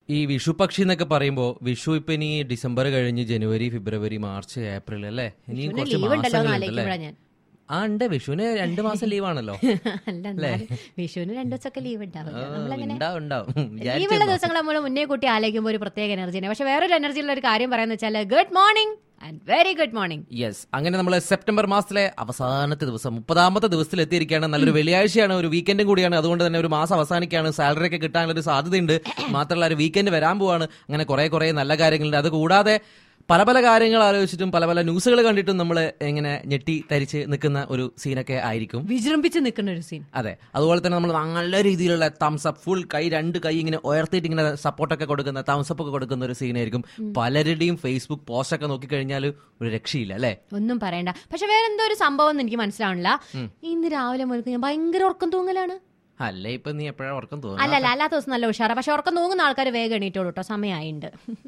ഈ വിഷു പക്ഷി എന്നൊക്കെ പറയുമ്പോ വിഷു ഇപ്പൊ ഇനി ഡിസംബർ കഴിഞ്ഞ് ജനുവരി ഫെബ്രുവരി മാർച്ച് ഏപ്രിൽ അല്ലേ ഇനിയും കുറച്ച് ലീവ് ഉണ്ടല്ലോ എന്ന് മാസങ്ങളുണ്ടല്ലേ ആലോചിക്കുമ്പോഴാ ഞാൻ ആ ഉണ്ട് വിഷുവിന് രണ്ടു മാസം ലീവാണല്ലോ അല്ല എന്നാലും വിഷുവിന് രണ്ടു ദിവസമൊക്കെ ലീവ് ഉണ്ടാവും നമ്മളങ്ങനെ ഉണ്ടാവും ഉണ്ടാവും ലീവുള്ള വിചാരിച്ചിരുന്നോ? ദിവസങ്ങൾ നമ്മൾ മുന്നേ കൂട്ടി ആലോചിക്കുമ്പോൾ ഒരു പ്രത്യേക എനർജിയാണ് പക്ഷെ വേറൊരു എനർജിയുള്ള ഒരു കാര്യം പറയാന്ന് വെച്ചാൽ good morning and very good morning yes അങ്ങനെ നമ്മൾ സെപ്റ്റംബർ മാസത്തിലെ അവസാനത്തെ ദിവസം മുപ്പതാമത്തെ ദിവസത്തിൽ എത്തിയിരിക്കുകയാണ് നല്ലൊരു വെള്ളിയാഴ്ചയാണ് ഒരു വീക്കെൻഡും കൂടിയാണ് അതുകൊണ്ട് തന്നെ ഒരു മാസം അവസാനിക്കുകയാണ് സാലറി ഒക്കെ കിട്ടാനുള്ള ഒരു സാധ്യതയുണ്ട് മാത്രമല്ല ഒരു വീക്കെൻഡ് വരാൻ പോവാണ് അങ്ങനെ കുറെ കുറെ നല്ല കാര്യങ്ങളുണ്ട് അത് കൂടാതെ പല പല കാര്യങ്ങൾ ആലോചിച്ചിട്ടും പല പല ന്യൂസുകൾ കണ്ടിട്ടും നമ്മൾ ഇങ്ങനെ ഞെട്ടി തരിച്ച് നിൽക്കുന്ന ഒരു സീനൊക്കെ ആയിരിക്കും വിജൃംഭിച്ച് നിൽക്കുന്ന ഒരു സീൻ അതെ അതുപോലെ തന്നെ നമ്മൾ നല്ല രീതിയിലുള്ള തംസ് അപ്പ് ഫുൾ കൈ രണ്ട് കൈ ഇങ്ങനെ ഉയർത്തിയിട്ട് ഇങ്ങനെ സപ്പോർട്ടൊക്കെ കൊടുക്കുന്ന തംസ് അപ്പ് ഒക്കെ കൊടുക്കുന്ന ഒരു സീനായിരിക്കും പലരുടെയും ഫേസ്ബുക്ക് പോസ്റ്റ് ഒക്കെ നോക്കിക്കഴിഞ്ഞാൽ ഒരു രക്ഷയില്ല അല്ലേ ഒന്നും പറയണ്ട പക്ഷെ വേറെ എന്തോ ഒരു സംഭവം എന്ന് എനിക്ക് മനസ്സിലാവണില്ല ഇന്ന് രാവിലെ മുതൽ ഞാൻ ഭയങ്കര ഉറക്കം തൂങ്ങലാണ് അല്ലേ ഇപ്പൊ നീ എപ്പോഴാണ് ഉറക്കം തോന്നുന്നത് അല്ല അല്ല അല്ലാത്ത ദിവസം നല്ല ഉഷാറാ പക്ഷെ ഉറക്കം തൂങ്ങുന്ന ആൾക്കാർ വേഗം എണീറ്റോളൂ കേട്ടോ സമയമായിണ്ട്